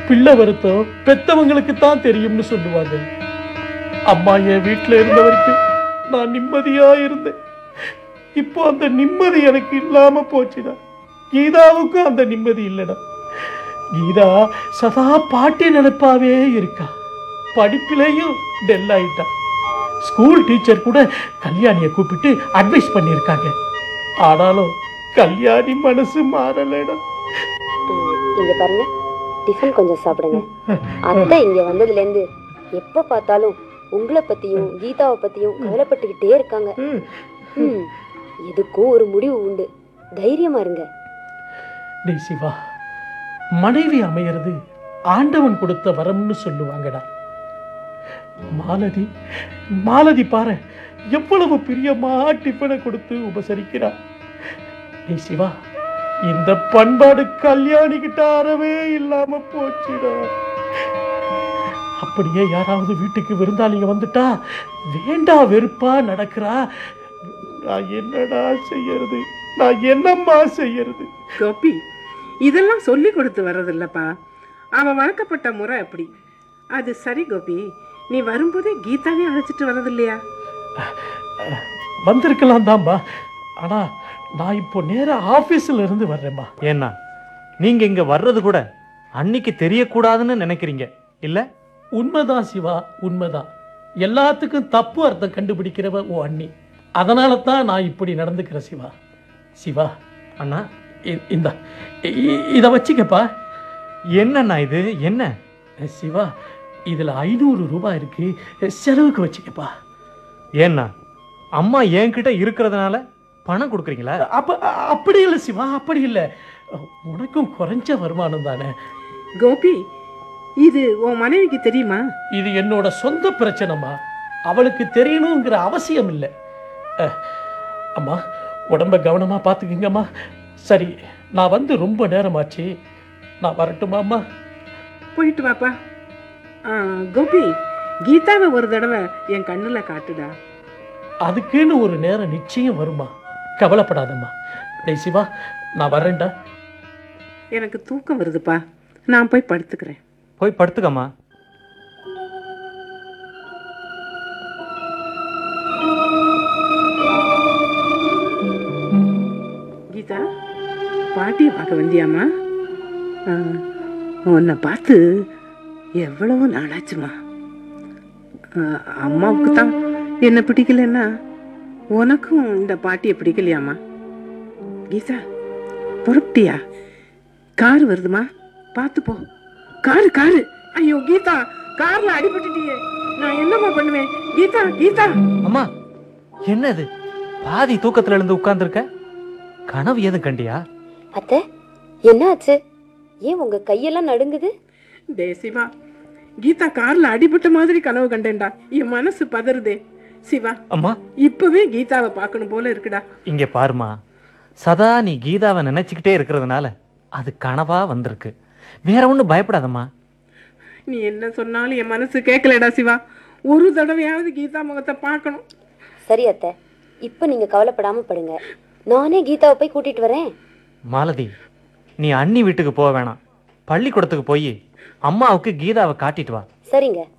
பிள்ளை வருத்தம் பெத்தவங்களுக்கு தான் தெரியும்னு சொல்லுவாங்க அம்மா என் வீட்டுல இருந்த வரைக்கும் நான் நிம்மதியா இருந்தேன் இப்போ அந்த நிம்மதி எனக்கு இல்லாம போச்சுடா கீதாவுக்கும் அந்த நிம்மதி இல்லைடா கீதா சதா பாட்டி நினைப்பாவே இருக்கா படிப்பிலேயும் டெல் ஆயிட்டா ஸ்கூல் டீச்சர் கூட கல்யாணியை கூப்பிட்டு அட்வைஸ் பண்ணியிருக்காங்க ஆனாலும் கல்யாணி மனசு மாறலடா ம், இங்க பாருங்க டிஃபன் கொஞ்சம் சாப்பிடுங்க அத்தை இங்க வந்ததுல இருந்து எப்ப பார்த்தாலும் உங்களை பத்தியும் கீதாவை பத்தியும் கவலைப்பட்டுக்கிட்டே இருக்காங்க ம், எதுக்கும் ஒரு முடிவு உண்டு தைரியமா இருங்க டேய் சிவா மனைவி அமையிறது ஆண்டவன் கொடுத்த வரம்னு சொல்லுவாங்கடா மாலதி மாலதி பாரு எவ்வளவு பிரியமா டிஃபனை கொடுத்து உபசரிக்கிறா டேய் சிவா இந்த பண்பாடு கல்யாணி கிட்ட அறவே இல்லாம போச்சுடா அப்படியே யாராவது வீட்டுக்கு விருந்தாளிங்க வந்துட்டா வேண்டா வெறுப்பா நடக்கிறா நான் என்னடா செய்யறது நான் என்னம்மா செய்யறது கோபி இதெல்லாம் சொல்லி கொடுத்து வர்றதில்லப்பா அவன் வளர்க்கப்பட்ட முறை அப்படி அது சரி கோபி நீ வரும்போதே கீதாவே அழைச்சிட்டு வர்றதில்லையா வந்திருக்கலாம் தான்பா ஆனா நான் இப்போ நேரா ஆபீஸ்ல இருந்து வர்றேம்மா ஏன்னா நீங்க இங்க வர்றது கூட அன்னைக்கு தெரியக்கூடாதுன்னு நினைக்கிறீங்க இல்ல உண்மைதான் சிவா உண்மைதான் எல்லாத்துக்கும் தப்பு அர்த்தம் கண்டுபிடிக்கிறவ ஓ அண்ணி அதனால தான் நான் இப்படி நடந்துக்கிறேன் சிவா சிவா அண்ணா இ- இந்தா இ- இதை வச்சுக்கப்பா என்னண்ணா இது என்ன சிவா இதுல ஐநூறு ரூபாய் இருக்கு செலவுக்கு வச்சுக்கப்பா ஏன்னா அம்மா என்கிட்ட இருக்கிறதுனால பணம் கொடுக்குறீங்களா அப்ப அப்படி இல்லை சிவா அப்படி இல்லை உனக்கும் குறைஞ்ச வருமானம் தானே கோபி இது உன் மனைவிக்கு தெரியுமா இது என்னோட சொந்த பிரச்சனைமா அவளுக்கு தெரியணுங்கிற அவசியம் இல்லை அஹ், அம்மா உடம்ப கவனமா பார்த்துக்குங்கம்மா சரி நான் வந்து ரொம்ப நேரமாச்சு நான் வரட்டுமா அம்மா போயிட்டு வாப்பா ஆ, கோபி கீதாவை ஒரு தடவை என் கண்ணுல காட்டுடா அதுக்குன்னு ஒரு நேரம் நிச்சயம் வருமா கவலைப்படாதம்மா டேய் சிவா நான் வரேன்டா எனக்கு தூக்கம் வருதுப்பா நான் போய் படுத்துக்கிறேன் போய் படுத்துக்கம்மா கீதா பாட்டியை பார்க்க வந்தியாம்மா ஆ, உன்னை பார்த்து எவ்வளவு நாளாச்சுமா ஆ, அம்மாவுக்கு தான் என்ன பிடிக்கலன்னா உனக்கும் இந்த பாட்டியை பிடிக்கலையாம்மா கீதா புறப்பட்டியா கார் வருதுமா பார்த்து போ காரு காரு ஐயோ கீதா கார்ல அடிபட்டுட்டியே நான் என்னம்மா பண்ணுவேன் கீதா கீதா அம்மா என்ன இது பாதி தூக்கத்துல இருந்து உட்கார்ந்துருக்க கனவு எதுவும் கண்டியா அத்தை என்ன ஆச்சு ஏன் உங்க கையெல்லாம் நடுங்குது டே சிவா கீதா கார்ல அடிபட்ட மாதிரி கனவு கண்டேன்டா என் மனசு பதறுதே சிவா அம்மா இப்பவே கீதாவை பார்க்கணும் போல இருக்குடா இங்க பாருமா சதா நீ கீதாவை நினைச்சுக்கிட்டே இருக்கிறதுனால அது கனவா வந்திருக்கு வேற ஒன்றும் பயப்படாதம்மா நீ என்ன சொன்னாலும் என் மனசு கேட்கலடா சிவா ஒரு தடவையாவது கீதா முகத்தை பார்க்கணும் சரி அத்தை இப்போ நீங்க கவலைப்படாம படுங்க நானே கீதாவை போய் கூட்டிட்டு வரேன் மாலதி நீ அண்ணி வீட்டுக்கு போக வேணாம் பள்ளிக்கூடத்துக்கு போய் அம்மாவுக்கு கீதாவை காட்டிட்டு வா சரிங்க